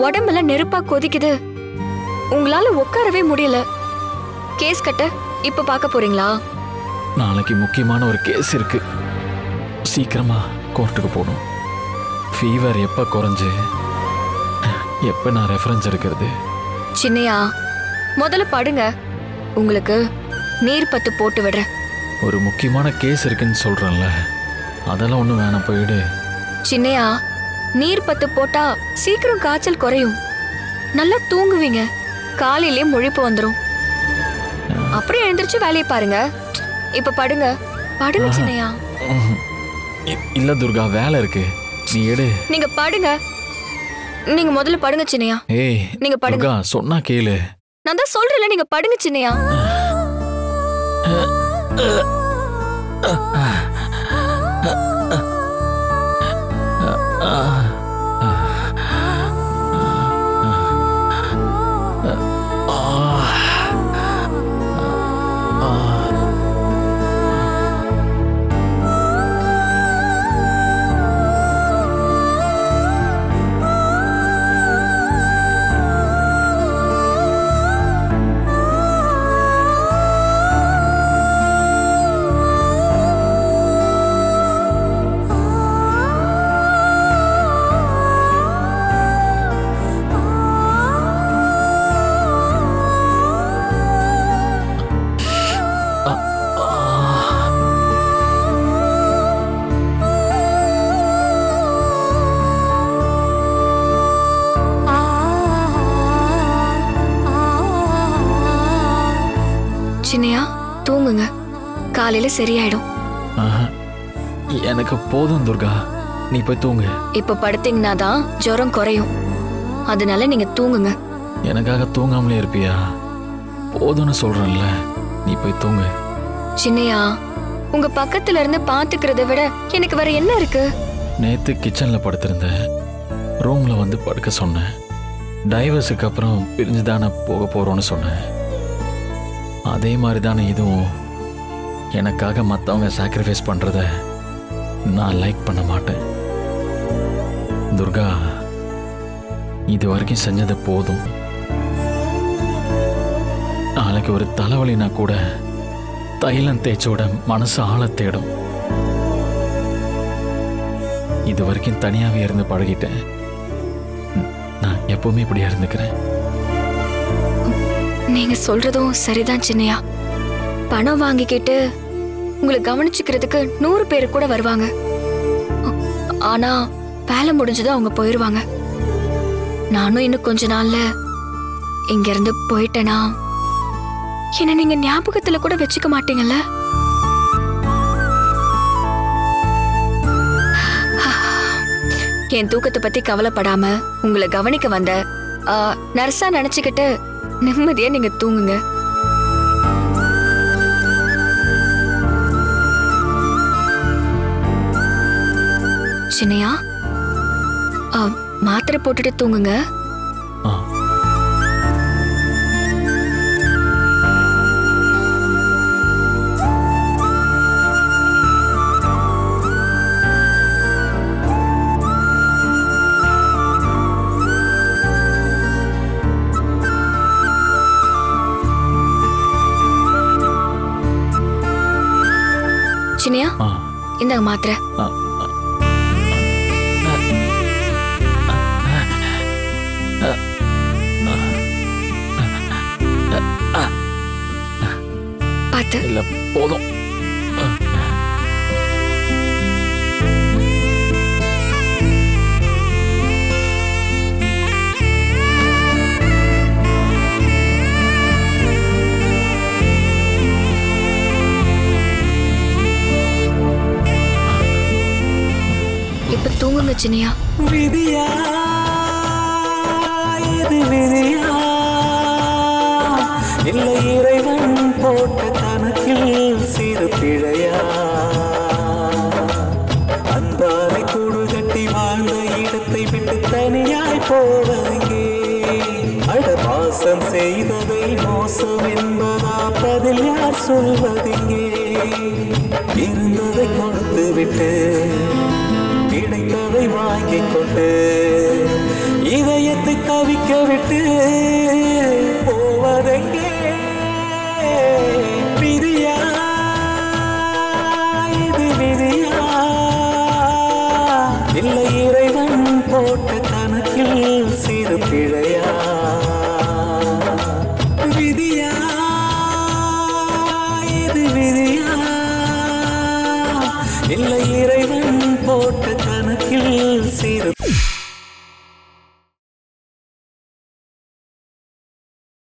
உடம்பெல்லாம் நெருப்பா கொதிக்குது உங்களால உட்காரவே முடியல கேஸ் கட்ட இப்ப பார்க்க போறீங்களா நாளைக்கு முக்கியமான ஒரு கேஸ் இருக்கு சீக்கிரமா கோர்ட்டுக்கு போகணும் ஃபீவர் எப்போ குறைஞ்சு எப்போ நான் ரெஃபரன்ஸ் எடுக்கிறது சின்னையா முதல்ல படுங்க உங்களுக்கு நீர் பத்து போட்டு விடுறேன் ஒரு முக்கியமான கேஸ் இருக்குன்னு சொல்கிறேன்ல அதெல்லாம் ஒன்றும் வேணாம் போயிடு சின்னையா நீர் பத்து போட்டா சீக்கிரம் காய்ச்சல் குறையும் நல்லா தூங்குவீங்க காலையிலே முழிப்பு வந்துரும் அப்புறம் எழுந்திருச்சு வேலையை பாருங்க இப்ப படுங்க படுங்க சின்னையா ம்ஹும். இ- இல்ல துர்கா வேலை இருக்கு நீ எடு நீங்க படுங்க நீங்க முதல்ல படுங்க சின்னையா ஏய் நீங்க படுங்க துர்கா சொன்னா கேளு நான் தான் சொல்றேன்ல நீங்க படுங்க சின்னையா சின்னையா தூங்குங்க காலையில சரியாயிடும் ஆஹா. எனக்கு போதும் துர்கா நீ போய் தூங்கு இப்ப படுத்தீங்கன்னா தான் ஜுரம் குறையும் அதனால நீங்க தூங்குங்க எனக்காக தூங்காமலே இருப்பியா போதும்னு சொல்றேன்ல நீ போய் தூங்கு சின்னையா உங்க பக்கத்துல இருந்து பாத்துக்கிறத விட எனக்கு வேற என்ன இருக்கு நேத்து கிச்சன்ல படுத்திருந்தேன் ரூம்ல வந்து படுக்க சொன்னேன் டைவர்ஸுக்கு அப்புறம் பிரிஞ்சு தானே போக போறோம்னு சொன்னேன் அதே மாதிரி தானே இதுவும் எனக்காக மற்றவங்க சாக்ரிஃபைஸ் பண்றத நான் லைக் பண்ண மாட்டேன் துர்கா இது வரைக்கும் செஞ்சது போதும் நாளைக்கு ஒரு தலைவலினா கூட தைலம் தேய்ச்சோட மனசு ஆழ தேடும் இது வரைக்கும் தனியாவே இருந்து பழகிட்டேன் ம், நான் எப்பவுமே இப்படியா இருந்துக்கிறேன் நீங்க சொல்றதும் சரிதான் சின்னையா பணம் வாங்கிக்கிட்டு உங்களை கவனிச்சுக்கிறதுக்கு நூறு பேர் கூட வருவாங்க ஆ- ஆனா வேலை முடிஞ்சதும் அவங்க போயிருவாங்க நானும் இன்னும் கொஞ்ச நாள்ல இங்க இருந்து போயிட்டேனா என்ன நீங்க ஞாபகத்துல கூட வச்சுக்க மாட்டீங்கல்ல என் தூக்கத்தை பத்தி கவலைப்படாம உங்களை கவனிக்க வந்த ஆ, நர்ஸா நினைச்சுக்கிட்டு நிம்மதியா நீங்க தூங்குங்க சின்னையா ஆ, மாத்திரை போட்டுட்டு தூங்குங்க ஆ சின்னையா ஆ இந்தாங்க மாத்திரை ஆ பார்த்து இல்ல போதும் இப்ப தூங்குங்க சின்னையா விதியா இது விதியா இல்லை இறைவன் போட்ட கணக்கில் சிறு பிழையா அன்பானை கூடு கட்டி வாழ்ந்த இடத்தை விட்டு தனியாய் போவதெங்கே அட பாசம் செய்ததை மோசம் என்பதா பதில் யார் சொல்வதெங்கே இருந்ததை கொடுத்து விட்டு கிடைத்ததை வாங்கிக் கொண்டு இதயத்தை தவிக்க விட்டு போவதெங்கே விதியா இது விதியா இல்லை இறைவன் போட்ட கணக்கில் சிறு பிழையா விதியா இது விதியா இல்லை இறைவன் போட்ட கணக்கில் சிறு